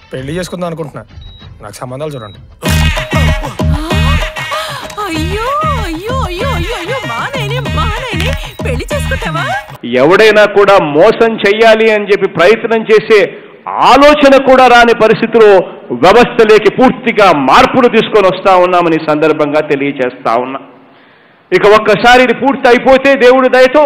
పెళ్లి చేసుకుందాం అనుకుంటున్నా నాకు సంబంధాలు చూడండి అయ్యో అయ్యో అయ్యో అయ్యో అయ్యో మానైనే మానైనే పెళ్లి చేసుకుంటావా ఎవడైనా కూడా మోసం చెయ్యాలి అని చెప్పి ప్రయత్నం చేసే ఆలోచన కూడా రాని పరిస్థితిలో వ్యవస్థలోకి పూర్తిగా మార్పులు తీసుకొని వస్తా ఉన్నామని ఈ సందర్భంగా తెలియజేస్తా ఉన్నా ఇక ఒక్కసారి ఇది పూర్తి అయిపోతే దేవుడి దయతో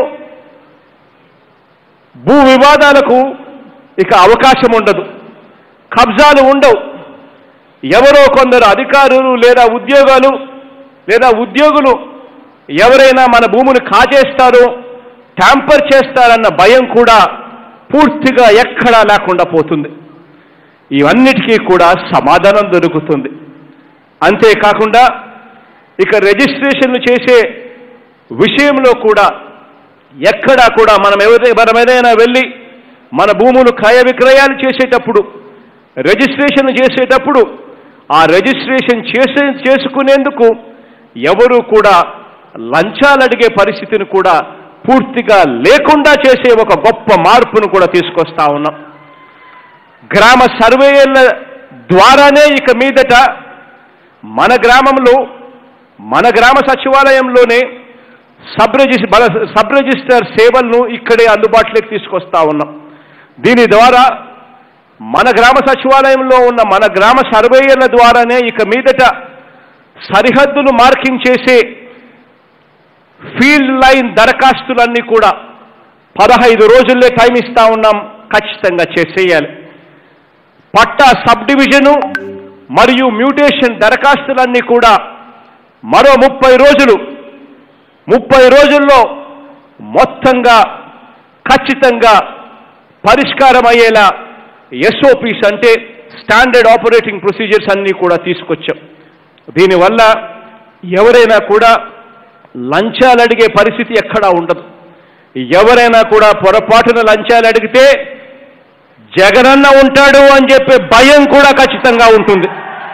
భూ వివాదాలకు ఇక అవకాశం ఉండదు కబ్జాలు ఉండవు ఎవరో కొందరు అధికారులు లేదా ఉద్యోగాలు లేదా ఉద్యోగులు ఎవరైనా మన భూములు కాజేస్తారో ట్యాంపర్ చేస్తారన్న భయం కూడా పూర్తిగా ఎక్కడా లేకుండా పోతుంది ఇవన్నిటికీ కూడా సమాధానం దొరుకుతుంది అంతేకాకుండా ఇక రిజిస్ట్రేషన్లు చేసే విషయంలో కూడా ఎక్కడా కూడా మనం ఎవరి మనం ఏదైనా వెళ్ళి మన భూములు క్రయ విక్రయాలు చేసేటప్పుడు రిజిస్ట్రేషన్ చేసేటప్పుడు ఆ రిజిస్ట్రేషన్ చేసే చేసుకునేందుకు ఎవరు కూడా లంచాలు అడిగే పరిస్థితిని కూడా పూర్తిగా లేకుండా చేసే ఒక గొప్ప మార్పును కూడా తీసుకొస్తా ఉన్నాం గ్రామ సర్వేయర్ల ద్వారానే ఇక మీదట మన గ్రామంలో మన గ్రామ సచివాలయంలోనే సబ్ రిజిస్ బల సబ్ రిజిస్టర్ సేవలను ఇక్కడే అందుబాటులోకి తీసుకొస్తా ఉన్నాం దీని ద్వారా మన గ్రామ సచివాలయంలో ఉన్న మన గ్రామ సర్వేయర్ల ద్వారానే ఇక మీదట సరిహద్దులు మార్కింగ్ చేసే ఫీల్డ్ లైన్ దరఖాస్తులన్నీ కూడా పదహైదు రోజుల్లో టైం ఇస్తా ఉన్నాం ఖచ్చితంగా చేసేయాలి పట్టా సబ్ డివిజను మరియు మ్యూటేషన్ దరఖాస్తులన్నీ కూడా మరో ముప్పై రోజులు ముప్పై రోజుల్లో మొత్తంగా ఖచ్చితంగా పరిష్కారం అయ్యేలా ఎస్ఓపిస్ అంటే స్టాండర్డ్ ఆపరేటింగ్ ప్రొసీజర్స్ అన్నీ కూడా తీసుకొచ్చాం దీనివల్ల ఎవరైనా కూడా లంచాలు అడిగే పరిస్థితి ఎక్కడా ఉండదు ఎవరైనా కూడా పొరపాటున లంచాలు అడిగితే జగనన్న ఉంటాడు అని చెప్పే భయం కూడా ఖచ్చితంగా ఉంటుంది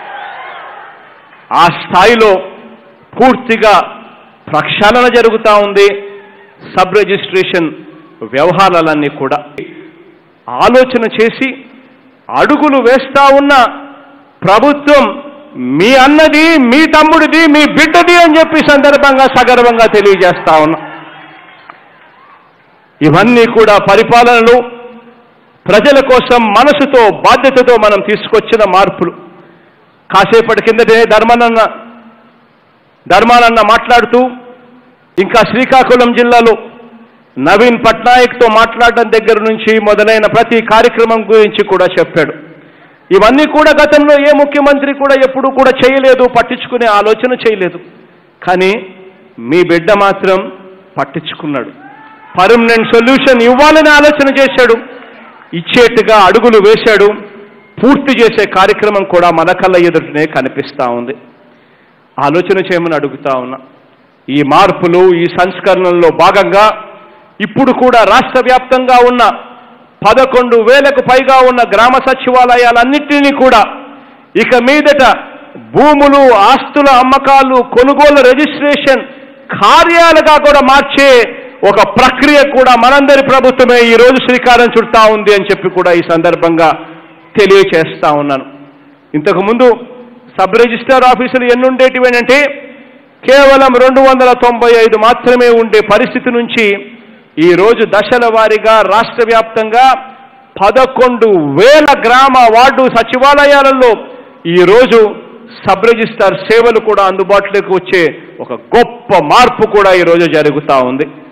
ఆ స్థాయిలో పూర్తిగా ప్రక్షాళన జరుగుతూ ఉంది సబ్ రిజిస్ట్రేషన్ వ్యవహారాలన్నీ కూడా ఆలోచన చేసి అడుగులు వేస్తా ఉన్న ప్రభుత్వం మీ అన్నది మీ తమ్ముడిది మీ బిడ్డది అని చెప్పి సందర్భంగా సగర్వంగా తెలియజేస్తా ఉన్నా ఇవన్నీ కూడా పరిపాలనలు ప్రజల కోసం మనసుతో బాధ్యతతో మనం తీసుకొచ్చిన మార్పులు కాసేపటి కిందటే ధర్మానన్న ధర్మానన్న మాట్లాడుతూ ఇంకా శ్రీకాకుళం జిల్లాలో నవీన్ పట్నాయక్తో మాట్లాడడం దగ్గర నుంచి మొదలైన ప్రతి కార్యక్రమం గురించి కూడా చెప్పాడు ఇవన్నీ కూడా గతంలో ఏ ముఖ్యమంత్రి కూడా ఎప్పుడూ కూడా చేయలేదు పట్టించుకునే ఆలోచన చేయలేదు కానీ మీ బిడ్డ మాత్రం పట్టించుకున్నాడు పర్మనెంట్ సొల్యూషన్ ఇవ్వాలని ఆలోచన చేశాడు ఇచ్చేట్టుగా అడుగులు వేశాడు పూర్తి చేసే కార్యక్రమం కూడా మన కళ్ళ ఎదుటనే కనిపిస్తా ఉంది ఆలోచన చేయమని అడుగుతా ఉన్నా ఈ మార్పులు ఈ సంస్కరణల్లో భాగంగా ఇప్పుడు కూడా రాష్ట్ర వ్యాప్తంగా ఉన్న పదకొండు వేలకు పైగా ఉన్న గ్రామ సచివాలయాలన్నింటినీ కూడా ఇక మీదట భూములు ఆస్తుల అమ్మకాలు కొనుగోలు రిజిస్ట్రేషన్ కార్యాలుగా కూడా మార్చే ఒక ప్రక్రియ కూడా మనందరి ప్రభుత్వమే ఈ రోజు శ్రీకారం చుడతా ఉంది అని చెప్పి కూడా ఈ సందర్భంగా తెలియచేస్తా ఉన్నాను ఇంతకు ముందు సబ్ రిజిస్టర్ ఆఫీసులు ఎన్నుండేటివేనంటే కేవలం రెండు వందల తొంభై ఐదు మాత్రమే ఉండే పరిస్థితి నుంచి ఈ రోజు దశల వారీగా రాష్ట్ర వ్యాప్తంగా పదకొండు వేల గ్రామ వార్డు సచివాలయాలలో ఈ రోజు సబ్ రిజిస్టార్ సేవలు కూడా అందుబాటులోకి వచ్చే ఒక గొప్ప మార్పు కూడా ఈ రోజు జరుగుతూ ఉంది